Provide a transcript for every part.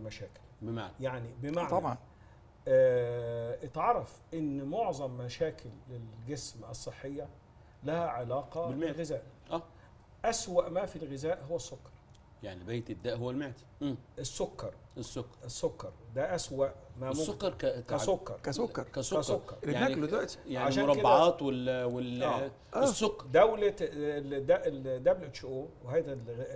المشاكل بمعنى يعني بمعنى طبعا آه اتعرف ان معظم مشاكل الجسم الصحيه لها علاقه بالمعدة. بالغذاء اه اسوا ما في الغذاء هو السكر يعني بيت الداء هو المعده مم. السكر السكر السكر ده اسوا ما ممكن السكر ك... كسكر كسكر كسكر كسكر. اللي يعني بناكله دلوقتي. يعني عشان كده- المربعات وال وال آه. آه. السكر دولة ال دبليو او وهذا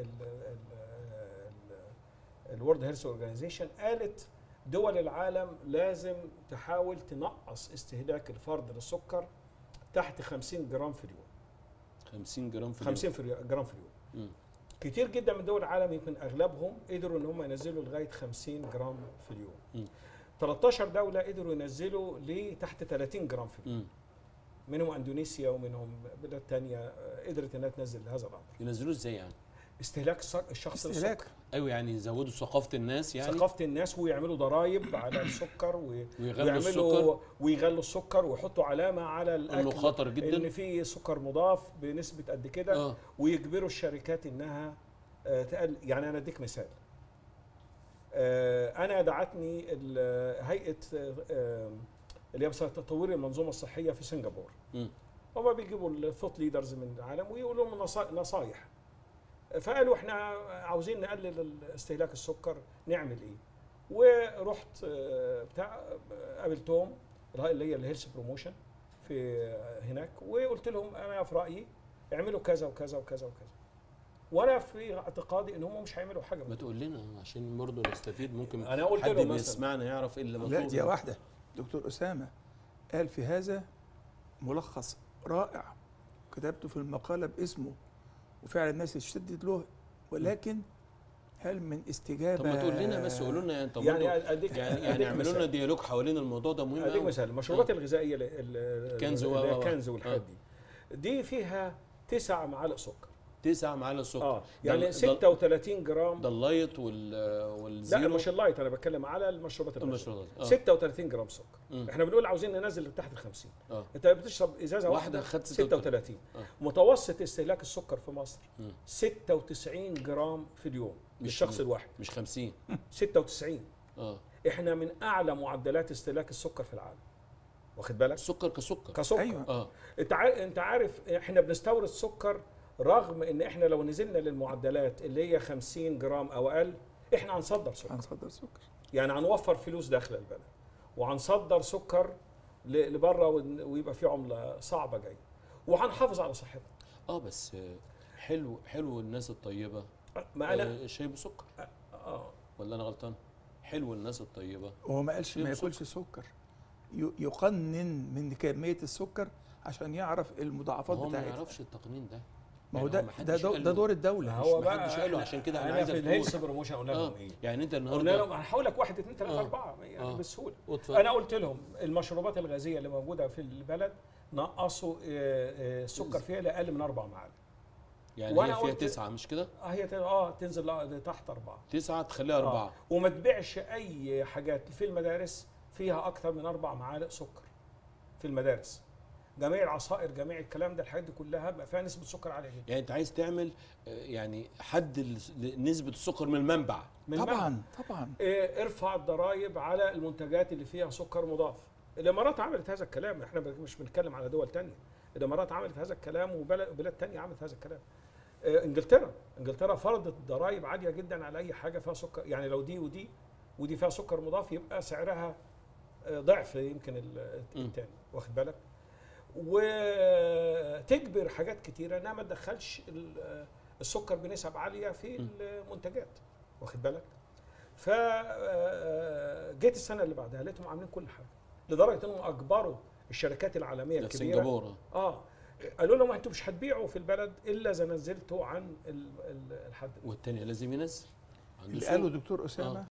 الورد هيلث اورجانيزيشن قالت دول العالم لازم تحاول تنقص استهلاك الفرد للسكر تحت 50 جرام في اليوم 50 جرام في اليوم. 50 في اليوم جرام في اليوم مم. كتير جدا من دول العالم يمكن اغلبهم قدروا ان هم ينزلوا لغايه 50 جرام في مم. اليوم 13 دوله قدروا ينزلوا لتحت 30 جرام في اليوم مم. منهم اندونيسيا ومنهم بلاد تانية قدرت انها تنزل هذا الامر ينزلوه ازاي يعني؟ استهلاك الص- الشخص استهلاك للسكر ايوه يعني يزودوا ثقافه الناس يعني ثقافه الناس ويعملوا ضرائب على السكر و- ويغلوا ويعملوا السكر ويغلوا السكر ويحطوا علامه على انه الاكل خطر جدا ان في سكر مضاف بنسبه قد كده اه ويجبروا الشركات انها آه، تقل يعني انا اديك مثال آه، انا دعتني ال- هيئه آه، آه، اللي هي بتاعت تطوير المنظومه الصحيه في سنغافوره مم. هما بيجيبوا الثوت ليدرز من العالم ويقولوا لهم نصا- نصايح فقالوا احنا عاوزين نقلل استهلاك السكر نعمل ايه ورحت آه، بتاع آه، قابلتهم اللي هي الهيلث بروموشن في آه، هناك وقلت لهم انا في رايي اعملوا كذا وكذا وكذا وكذا وانا في اعتقادي ان هم مش هيعملوا حاجه ما من تقول لنا عشان برضه نستفيد ممكن انا قلت حد لهم مثلا بيسمعنا يعرف ايه اللي لا مطلوب دي واحده دكتور اسامه قال في هذا ملخص رائع كتبته في المقاله باسمه وفعلا الناس اشتدت له ولكن هل من استجابه طب ما تقول لنا بس قولوا لنا يعني طب يعني برضه اديك يعني يعني أديك اعملوا لنا مثال. ديالوج حوالين الموضوع ده مهم اديك أوي. مثال المشروبات الغذائيه ال- ال- كنز و- اللي هي و- و. كنز والحاجات آه. دي دي فيها تسع معالق سكر تسعة معالق سكر اه ده يعني ال- 36 جرام ده اللايت وال لا والزيرو مش اللايت انا بتكلم على المشروبات الغازيه المشروبات اه 36 جرام سكر مم. احنا بنقول عاوزين ننزل تحت ال 50 اه انت بتشرب ازازه واحدة واحده, خدت 36 آه. متوسط استهلاك السكر في مصر مم. 96 جرام في اليوم مش للشخص مم. الواحد مش 50 96 اه احنا من اعلى معدلات استهلاك السكر في العالم واخد بالك السكر كسكر كسكر أيوة. اه انت عارف انت عارف احنا بنستورد سكر رغم ان احنا لو نزلنا للمعدلات اللي هي 50 جرام او اقل احنا هنصدر سكر هنصدر سكر يعني هنوفر فلوس داخل البلد وهنصدر سكر ل- لبره ون- ويبقى في عمله صعبه جايه وهنحافظ على صحتنا اه بس آه، حلو حلو الناس الطيبه ما انا آه، شاي بسكر اه ولا انا غلطان حلو الناس الطيبه هو ما قالش ما شيء ياكلش سكر ي- يقنن من كميه السكر عشان يعرف المضاعفات هو ما بتاعتها يعرفش التقنين ده ما هو يعني ده ما حدش ده, دو قال ده له. دور الدوله هو مش- بقى محدش قاله إحنا- عشان كده أنا انا عايزك في تقول. الهيلث بروموشن قلنا اه لهم ايه يعني انت قلنا النهارده لهم هنحول لك واحد اثنين ثلاثه آه. اربعه يعني آه. بسهوله اتفضل. انا قلت لهم المشروبات الغازيه اللي موجوده في البلد نقصوا آه، آه، السكر فيها لاقل من اربع معالق يعني وأنا هي فيها قلت- تسعه مش كده؟ اه هي ت- اه تنزل لتحت اربعه تسعه تخليها آه. اربعه وما تبيعش اي حاجات في المدارس فيها اكثر من اربع معالق سكر في المدارس جميع العصائر جميع الكلام ده الحاجات دي كلها بقى فيها نسبه سكر عاليه جدا يعني انت عايز تعمل آه، يعني حد ال- نسبه السكر من المنبع من المعنى. طبعا طبعا إيه، ارفع الضرائب على المنتجات اللي فيها سكر مضاف الامارات عملت هذا الكلام احنا مش بنتكلم على دول تانية الامارات عملت هذا الكلام وبلاد بلاد تانية عملت هذا الكلام إيه، انجلترا انجلترا فرضت ضرائب عاليه جدا على اي حاجه فيها سكر يعني لو دي ودي ودي فيها سكر مضاف يبقى سعرها آه، ضعف يمكن ال- م. التاني واخد بالك وتجبر حاجات كتيره انها ما تدخلش ال- آه، السكر بنسب عاليه في م. المنتجات واخد بالك ف آه، جيت السنه اللي بعدها لقيتهم عاملين كل حاجه لدرجه انهم اجبروا الشركات العالميه ده في الكبيره سنغافوره اه قالوا لهم انتوا مش هتبيعوا في البلد الا اذا نزلتوا عن ال- ال- الحد ده. والتاني لازم ينزل عنده اللي سوق. قاله دكتور اسامه